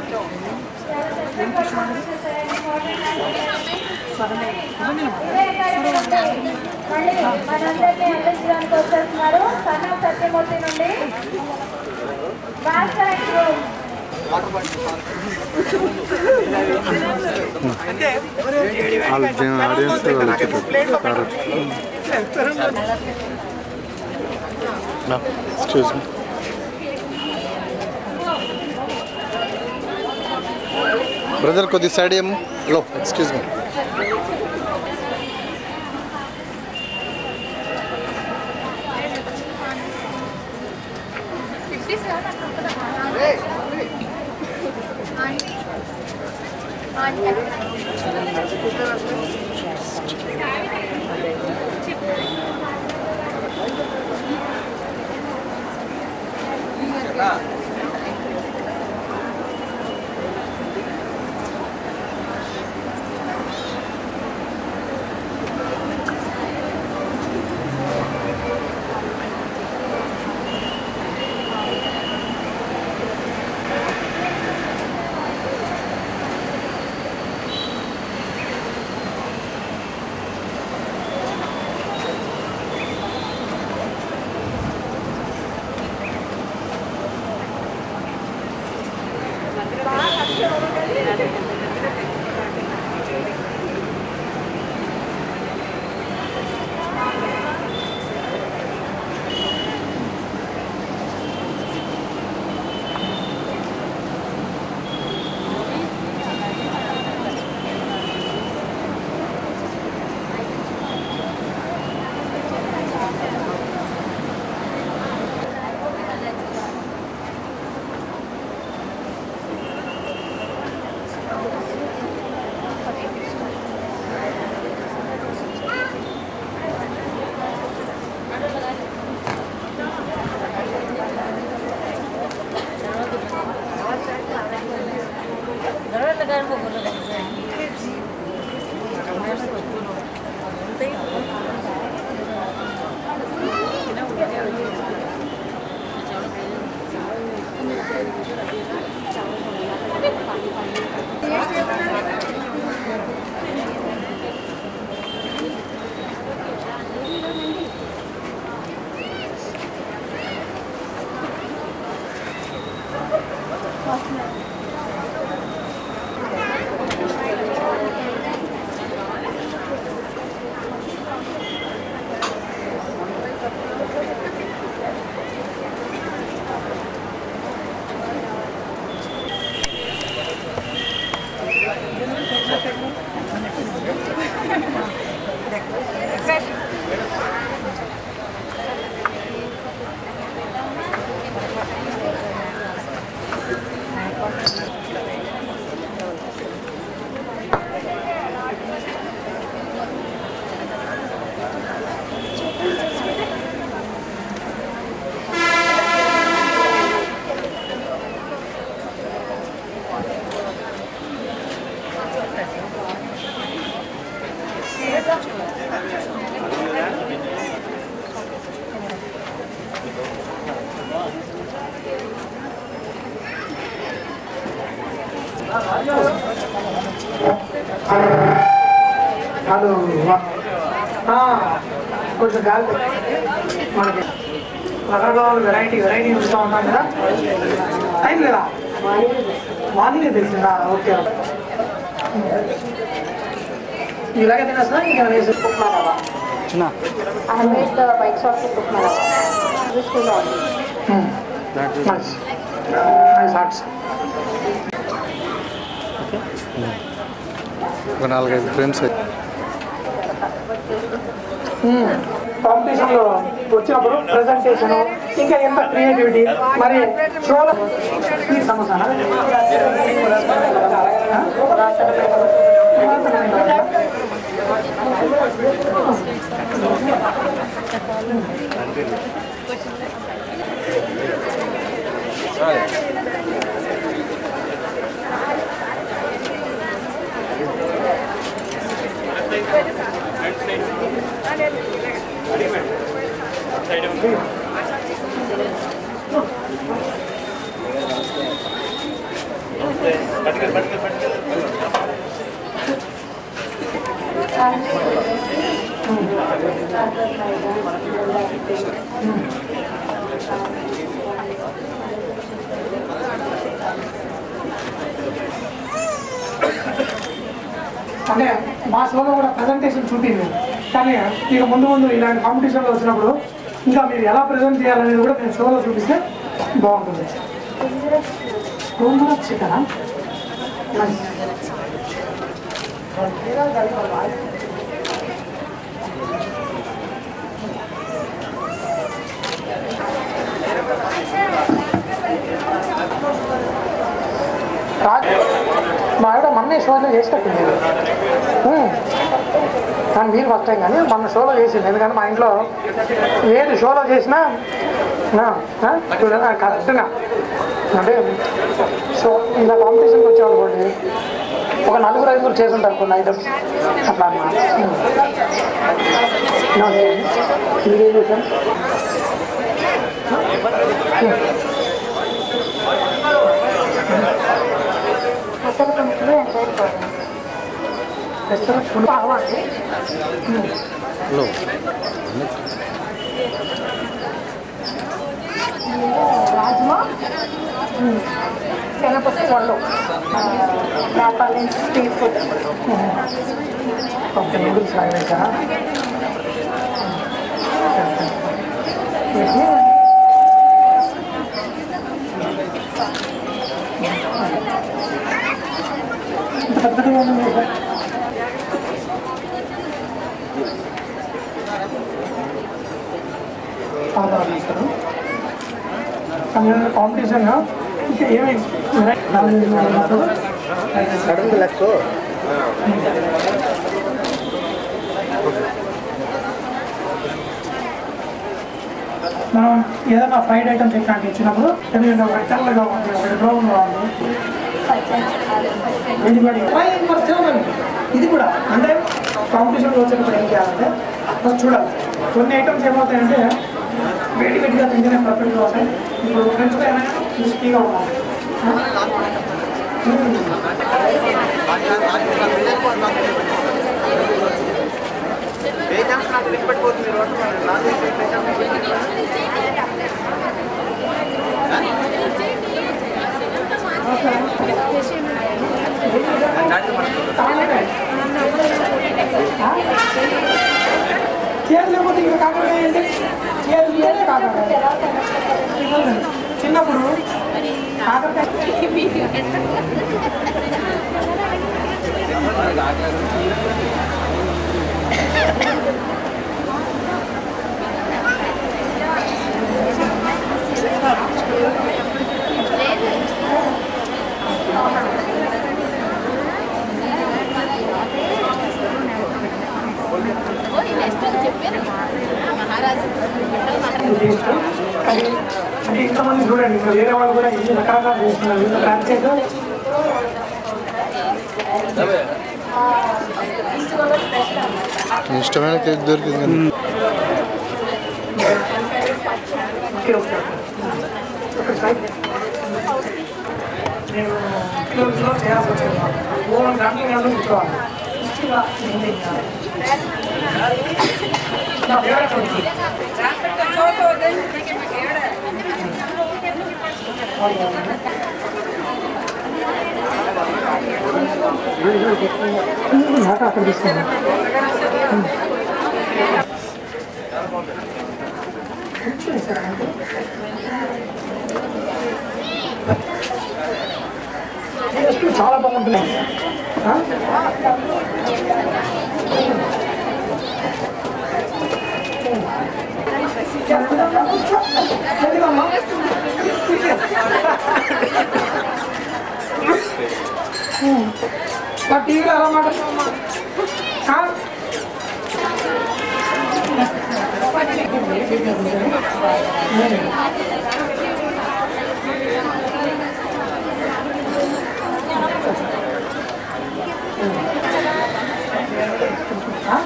మళ్ళీ మనందరినీ అందించడానికి వచ్చేస్తున్నారు సన్నా సత్యమూర్తి నుండి master and group audience excuse me brother కొద్ది సైడ్ ఏం లో ఎక్స్క్యూజ్ మీ అది ఆ, కొంచెం గాలి మనకి రకరకాల వెరైటీ వెరైటీ చూస్తూ ఉంటాం కదా టైం లేదా మార్నింగ్ తెలిసిందా ఓకే ఇలాగే తినేస్తా ఇంకా వేసి చిన్న I have made the white sauce with Tukma Rava. This will all. Nice nice hearts ఒక నాలుగైదు ఫ్రేమ్స్ కాంపిటీషన్ లో వచ్చినప్పుడు ప్రెజెంటేషన్ ఇంకా ఎంత క్రియేటివిటీ మరి షోలో ఈ సమస్య అంటే మా షోలో కూడా ప్రజెంటేషన్ చూపింది కానీ ఇక ముందు ముందు ఇలాంటి కాంపిటీషన్లో వచ్చినప్పుడు ఇంకా మీరు ఎలా ప్రజెంట్ చేయాలనేది కూడా నేను షోలో చూపిస్తే బాగుంటుంది గోంగూర చికెనా రాజు మా ఆవిడ మొన్నే షోలో చేసేటట్టుంది ఉమ్. కానీ మీరు ఫస్ట్ టైం కానీ మొన్న షోలో చేసింది ఎందుకంటే మా ఇంట్లో ఏది షోలో చేసినా ఆ, ఆ, చూడండి, ఆ, కరెక్ట్గా అంటే షో ఇలా కాంపిటీషన్కి వచ్చేవాళ్ళు ఒక నలుగురు ఐదుగురు చేసుంటారు కొన్ని ఐటమ్స్ అట్లా అన్నమాట మీరేం చేశారు అసలు పునుకులు ఎంత అయిపోతుంది రెస్టారెంట్ ఫుడ్ బాగుంది లో రాజ్మా శనగపప్పు వాళ్ళు నేపాల్ నుంచి స్ట్రీట్ ఫుడ్ ఓకే నూడిల్స్ లాగా వేసారా వేసి ఇంత పెద్దగా ఉంది మీకు. ఆధార్ ఇస్తారు కాంపిటీషన్ ఇంకా ఏమేమి సడన్ లెక్క మనం ఏదైనా ఫ్రైడ్ ఐటమ్స్ ఇట్లాంటివి ఇచ్చినప్పుడు ఎందుకంటే ఒకటి తెల్లగా ఉంది ఒకటి బ్రౌన్గా ఉంది ఇది కూడా ఫ్రై మరి చూడండి ఇది కూడా అంటే కాంపిటీషన్లో వచ్చినప్పుడు ఏం చేయాలంటే ఫస్ట్ చూడాలి కొన్ని ఐటమ్స్ ఏమవుతాయంటే వేడి వేడిగా తింటేనే పర్ఫెక్ట్గా వస్తాయి ఇప్పుడు ఫ్రెంచ్ ఫ్రై అనేది క్రిస్పీగా ఉండాలి మ్మ్. చీరలు లేకపోతే ఇంకా కాకరకాయ ఏంటి చీరలు ఉంటేనే కాకరకాయ చిన్నప్పుడు కాకరకాయ టేస్ట్ అది అంటే ఇంతమంది చూడండి ఇంకా వేరే వాళ్ళు కూడా ఎన్ని రకరకాలు చేస్తున్నారు ఇంత ప్రాక్టీస్ ఇష్టమైన కేక్ దొరికింది కానీ ఓకే ఓకే ఒకసారి నేను కిలోమీటర్లో చేయాల్సి వచ్చింది మూడు గంటలు గంటలు కూర్చోవాలి నా ఫేవరెట్ ఉంది. నాకు అక్కడ తీసుకున్నా టేస్ట్ చాలా బాగుంటుంది ఆ? ఎందుకమ్మా? మా టీవీలో ఎలా మాట్లాడుతున్నామ్మా ఆ? ఆ?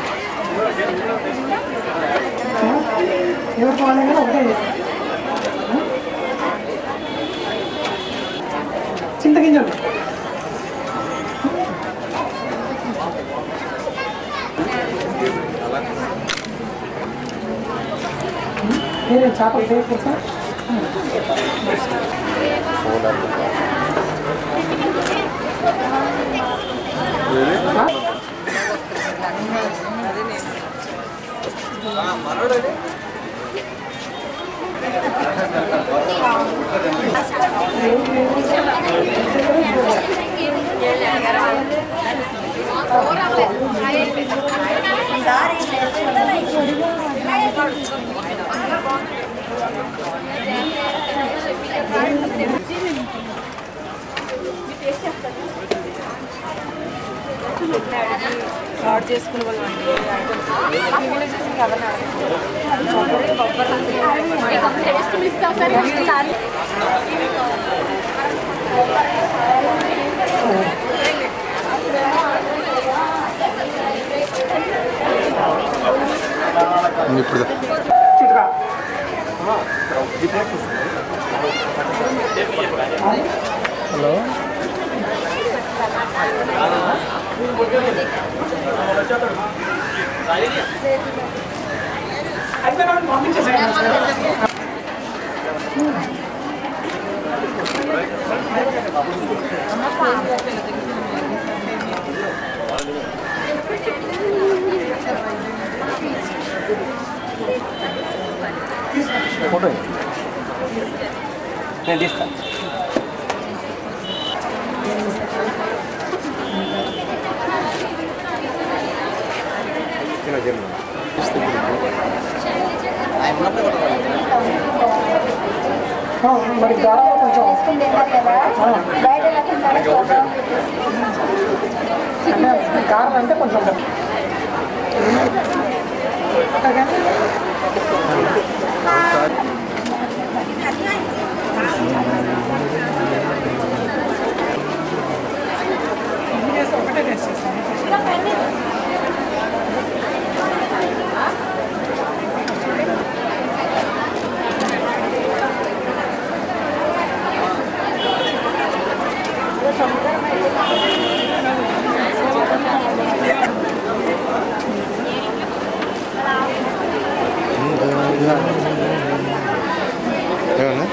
ఎవరికి వాళ్ళైనా ఒకటే చేస్తారు గింజలు మీరే చేపలు చేయకపోతే ఆర్డర్ చేసుకునే వాళ్ళు అండి ఐటమ్స్ కూడా చేసి కవర్ ఇప్పుడు చిట్కా హలో అయితే నన్ను పంపించేసేయండి ఫోటో నేను తీస్తా ఆ, మరి గారంలో కొంచెం బయట లేకుండా ఫోటో అంటే గారం అంటే కొంచెం అట్లాగే ఒకటే టేస్ట్ చేస్తాను ఏమన్నా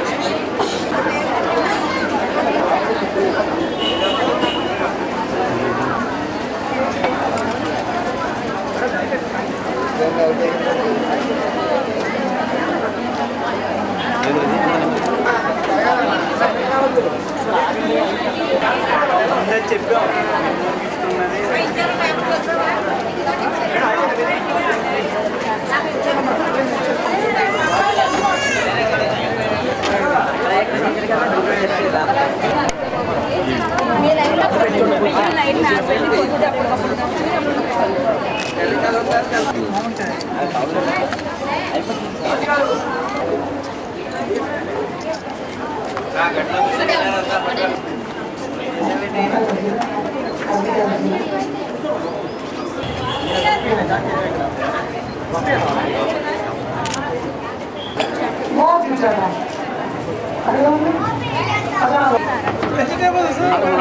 बहुत कुछ है अरे వెజిటేబుల్స్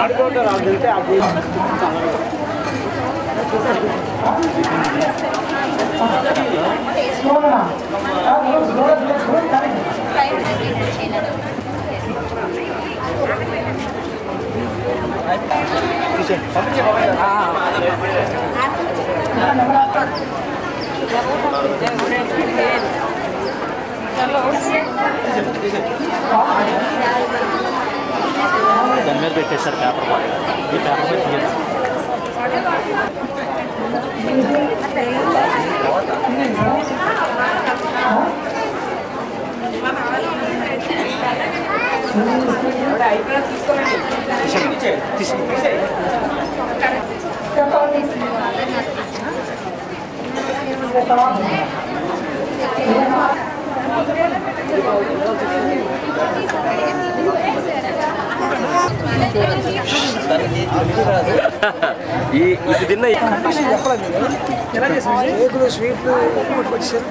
దాని మీద పెట్టేశారు పేపర్ బాగా ఈ పేపర్ మీద తీయాలి. ఈ ఇది తిన్న ఎలా చేసారు ఏకులు స్వీట్లు పట్టుకొచ్చారు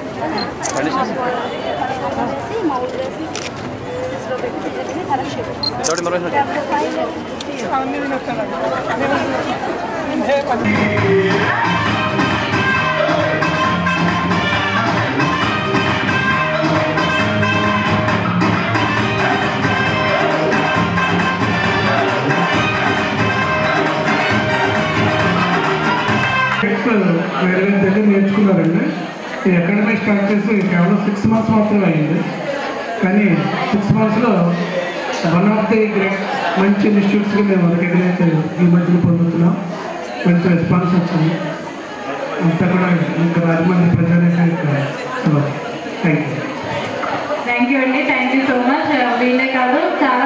తోటి మరో నెక్స్ట్ వేరే వేరే దగ్గర నేర్చుకున్నారండి ఈ అకాడమీ స్టార్ట్ చేసి కేవలం సిక్స్ మంత్స్ మాత్రమే అయింది కానీ సిక్స్ మంత్స్లో వన్ ఆఫ్ ది గ్రేట్ మంచి ఇన్స్టిట్యూట్స్కి మేము రికగ్నైజ్ ఈ మధ్యన పొందుతున్నాం మంచి రెస్పాన్స్ వచ్చింది అంతా కూడా ఇంకా రాజమండ్రి ప్రజానికి థ్యాంక్ యూ థ్యాంక్ యూ అండి థ్యాంక్ యూ సో మచ్ వీళ్ళే కాదు చాలా